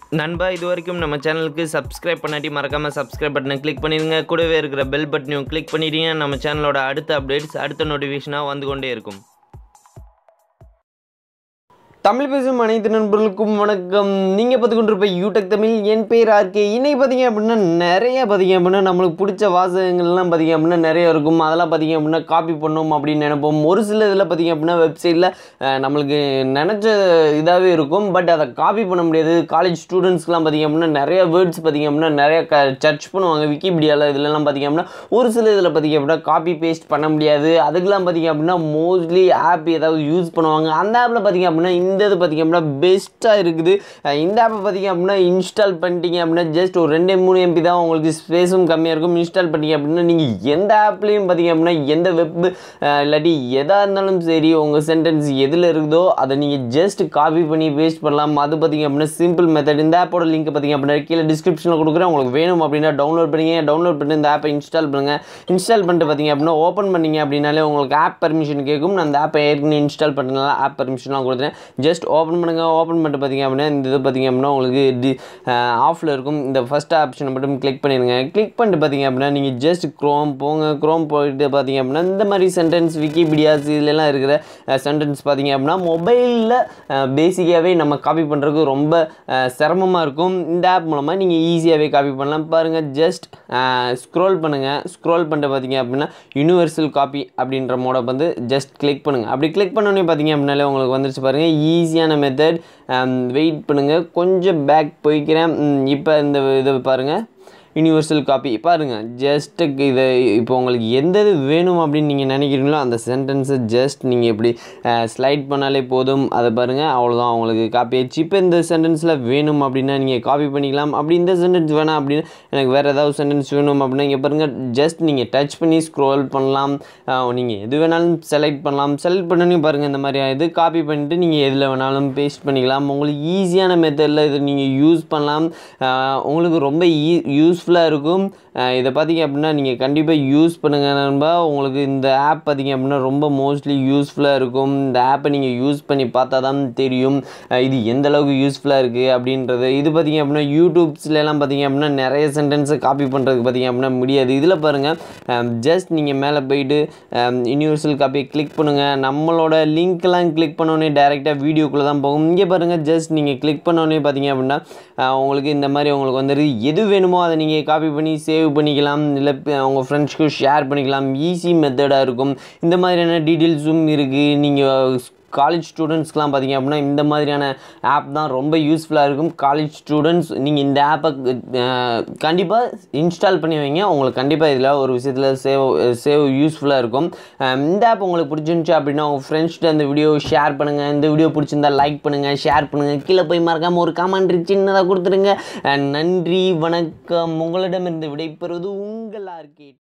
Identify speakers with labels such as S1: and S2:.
S1: நண்பா இது வரைக்கும் நம்ம சேனலுக்கு சப்ஸ்கிரைப் பண்ணாட்டி மறக்காமல் சப்ஸ்கிரைப் பட்டனை கிளிக் பண்ணிடுங்க கூடவே இருக்கிற பெல் பட்டனையும் கிளிக் பண்ணிட்டீங்க நம்ம சேனலோட அடுத்த அப்டேட்ஸ் அடுத்த நோட்டிஃபிகேஷனாக வந்து கொண்டே இருக்கும் தமிழ் பேசும் அனைத்து நண்பர்களுக்கும் வணக்கம் நீங்கள் பார்த்துக்கொண்டிருப்ப யூடெக் தமிழ் என் பேர் ஆர்கே இன்னைக்கு பார்த்தீங்க அப்படின்னா நிறைய பார்த்தீங்க அப்படின்னா நம்மளுக்கு பிடிச்ச வாசகங்கள்லாம் பார்த்தீங்க அப்படின்னா நிறைய இருக்கும் அதெல்லாம் பார்த்தீங்க அப்படின்னா காப்பி பண்ணோம் அப்படின்னு நினைப்போம் ஒரு சில இதில் பார்த்தீங்க அப்படின்னா வெப்சைட்டில் நம்மளுக்கு நினச்ச இதாகவே இருக்கும் பட் அதை காப்பி பண்ண முடியாது காலேஜ் ஸ்டூடெண்ட்ஸ்க்குலாம் பார்த்தீங்க அப்படின்னா நிறைய வேர்ட்ஸ் பார்த்தீங்க அப்படின்னா நிறைய க சர்ச் பண்ணுவாங்க விக்கிபீடியாவில் இதுலலாம் பார்த்தீங்க அப்படின்னா ஒரு சில இதில் பார்த்தீங்க அப்படின்னா காப்பி பேஸ்ட் பண்ண முடியாது அதுக்கெல்லாம் பார்த்தீங்க அப்படின்னா மோஸ்ட்லி ஆப் ஏதாவது யூஸ் பண்ணுவாங்க அந்த ஆப்பில் பார்த்தீங்க அப்படின்னா இந்த இது பார்த்தீங்க அப்படின்னா பெஸ்ட்டாக இருக்குது அஹ் இந்த ஆப்பை பார்த்தீங்க அப்படின்னா இன்ஸ்டால் பண்ணிட்டீங்க அப்படின்னா ஜஸ்ட் ஒரு ரெண்டு மூணு எம்பி தான் உங்களுக்கு ஸ்பேஸும் கம்மியாக இருக்கும் இன்ஸ்டால் பண்ணிட்டீங்க அப்படின்னா நீங்கள் எந்த ஆப்லேயும் பார்த்தீங்க அப்படின்னா எந்த வெப் இல்லாட்டி எதாக இருந்தாலும் சரி உங்கள் சென்டென்ஸ் எதில் இருக்குதோ அதை நீங்கள் ஜஸ்ட் காப்பி பண்ணி பேஸ்ட் பண்ணலாம் அது பார்த்தீங்க அப்படின்னா சிம்பிள் மெத்தட் இந்த ஆப்போட லிங்க் பார்த்தீங்க அப்படின்னா கீழே டிஸ்கிரிப்ஷனில் கொடுக்குறேன் உங்களுக்கு வேணும் அப்படின்னா டவுன்லோட் பண்ணிங்க டவுன்லோட் பண்ணி இந்த ஆப்பை இன்ஸ்டால் பண்ணுங்கள் இன்ஸ்டால் பண்ணிட்டு பார்த்தீங்க அப்படின்னா ஓப்பன் பண்ணீங்க அப்படின்னாலே உங்களுக்கு ஆப் பர்மிஷன் கேட்கும் நான் அந்த ஆப்பை ஏற்கனவே இன்ஸ்டால் பண்ணனால ஆப் பர்மிஷன்லாம் கொடுத்துறேன் ஜஸ்ட் ஓப்பன் பண்ணுங்கள் ஓப்பன் பண்ணிட்டு பார்த்தீங்க அப்படின்னா இந்த இது பார்த்தீங்க அப்படின்னா உங்களுக்கு டி ஆஃபில் இருக்கும் இந்த ஃபஸ்ட் ஆப்ஷனை மட்டும் கிளிக் பண்ணிடுங்க கிளிக் பண்ணிட்டு பார்த்தீங்க அப்படின்னா நீங்கள் ஜஸ்ட் க்ரோம் போங்க க்ரோம் போயிட்டு பார்த்தீங்க அப்படின்னா இந்த மாதிரி சென்டென்ஸ் விக்கிபீடியாஸ் இதுலலாம் இருக்கிற சென்டென்ஸ் பார்த்தீங்க அப்படின்னா மொபைலில் பேசிக்காகவே நம்ம காப்பி பண்ணுறதுக்கு ரொம்ப சிரமமாக இருக்கும் இந்த ஆப் மூலமாக நீங்கள் ஈஸியாகவே காப்பி பண்ணலாம் பாருங்கள் ஜஸ்ட் ஸ்க்ரோல் பண்ணுங்கள் ஸ்க்ரோல் பண்ணிட்டு பார்த்தீங்க அப்படின்னா யூனிவர்சல் காப்பி அப்படின்ற மோட வந்து ஜஸ்ட் கிளிக் பண்ணுங்கள் அப்படி கிளிக் பண்ணோன்னே பார்த்தீங்க அப்படின்னாலே உங்களுக்கு வந்துருச்சு பாருங்கள் ஈஸியான மெத்தட் வெயிட் பண்ணுங்கள் கொஞ்சம் பேக் போய்க்கிறேன் இப்போ இந்த இது பாருங்கள் யூனிவர்சல் காப்பி பாருங்கள் ஜஸ்ட்டு இதை இப்போ உங்களுக்கு எந்த இது வேணும் அப்படின்னு நீங்கள் நினைக்கிறீங்களோ அந்த சென்டென்ஸை ஜஸ்ட் நீங்கள் இப்படி ஸ்லைட் பண்ணாலே போதும் அதை பாருங்கள் அவ்வளோதான் உங்களுக்கு காப்பி ஆயிடுச்சு இப்போ இந்த சென்டென்ஸில் வேணும் அப்படின்னா நீங்கள் காப்பி பண்ணிக்கலாம் அப்படி இந்த சென்டென்ஸ் வேணாம் அப்படின்னு எனக்கு வேறு ஏதாவது சென்டென்ஸ் வேணும் அப்படின்னா இங்கே பாருங்கள் ஜஸ்ட் நீங்கள் டச் பண்ணி ஸ்க்ரோல் பண்ணலாம் நீங்கள் எது வேணாலும் செலக்ட் பண்ணலாம் செலக்ட் பண்ணி பாருங்கள் இந்த மாதிரி இது காப்பி பண்ணிவிட்டு நீங்கள் எதில் வேணாலும் பேஸ்ட் பண்ணிக்கலாம் உங்களுக்கு ஈஸியான மெத்தடில் இது நீங்கள் யூஸ் பண்ணலாம் உங்களுக்கு ரொம்ப ஈ யூஸ்ஃபுல்லாக இருக்கும் இதை பார்த்தீங்க அப்படின்னா நீங்கள் கண்டிப்பாக யூஸ் பண்ணுங்கள் நண்பா உங்களுக்கு இந்த ஆப் பார்த்தீங்க அப்படின்னா ரொம்ப மோஸ்ட்லி யூஸ்ஃபுல்லாக இருக்கும் இந்த ஆப்பை நீங்கள் யூஸ் பண்ணி பார்த்தா தான் தெரியும் இது எந்த அளவுக்கு யூஸ்ஃபுல்லாக இருக்குது அப்படின்றது இது பார்த்தீங்க அப்படின்னா யூடியூப்ஸ்லாம் பார்த்தீங்க அப்படின்னா நிறைய சென்டென்ஸை காப்பி பண்ணுறதுக்கு பார்த்தீங்க அப்படின்னா முடியாது இதில் பாருங்கள் ஜஸ்ட் நீங்கள் மேலே போயிட்டு யூனிவர்சல் காப்பியை கிளிக் பண்ணுங்கள் நம்மளோட லிங்க்லாம் கிளிக் பண்ணோன்னே டேரெக்டாக வீடியோக்குள்ளே தான் போகும் இங்கே பாருங்கள் ஜஸ்ட் நீங்கள் கிளிக் பண்ணோன்னே பார்த்தீங்க அப்படின்னா உங்களுக்கு இந்த மாதிரி உங்களுக்கு வந்துட்டு எது வேணுமோ அதை நீங்கள் காப்பி பண்ணி சேவ் பண்ணிக்கலாம் இல்லை உங்கள் ஃப்ரெண்ட்ஸ்க்கு ஷேர் பண்ணிக்கலாம் ஈஸி மெத்தடாக இருக்கும் இந்த மாதிரியான டீட்டெயில்ஸும் இருக்குது நீங்கள் காலேஜ் ஸ்டூடெண்ட்ஸ்க்கெலாம் பார்த்தீங்க அப்படின்னா இந்த மாதிரியான ஆப் தான் ரொம்ப யூஸ்ஃபுல்லாக இருக்கும் காலேஜ் ஸ்டூடெண்ட்ஸ் நீங்கள் இந்த ஆப்பை கண்டிப்பாக இன்ஸ்டால் பண்ணி வைங்க உங்களுக்கு கண்டிப்பாக இதில் ஒரு விஷயத்தில் சேவ் சேவ் யூஸ்ஃபுல்லாக இருக்கும் இந்த ஆப் உங்களுக்கு பிடிச்சிருந்துச்சு அப்படின்னா உங்கள் ஃப்ரெண்ட்ஸ்கிட்ட அந்த வீடியோ ஷேர் பண்ணுங்கள் இந்த வீடியோ பிடிச்சிருந்தா லைக் பண்ணுங்கள் ஷேர் பண்ணுங்கள் கீழே போய் மறக்காமல் ஒரு கமெண்ட் சின்னதாக கொடுத்துருங்க நன்றி வணக்கம் உங்களிடமிருந்து விடைபெறுவது உங்கள் ஆர்கேட்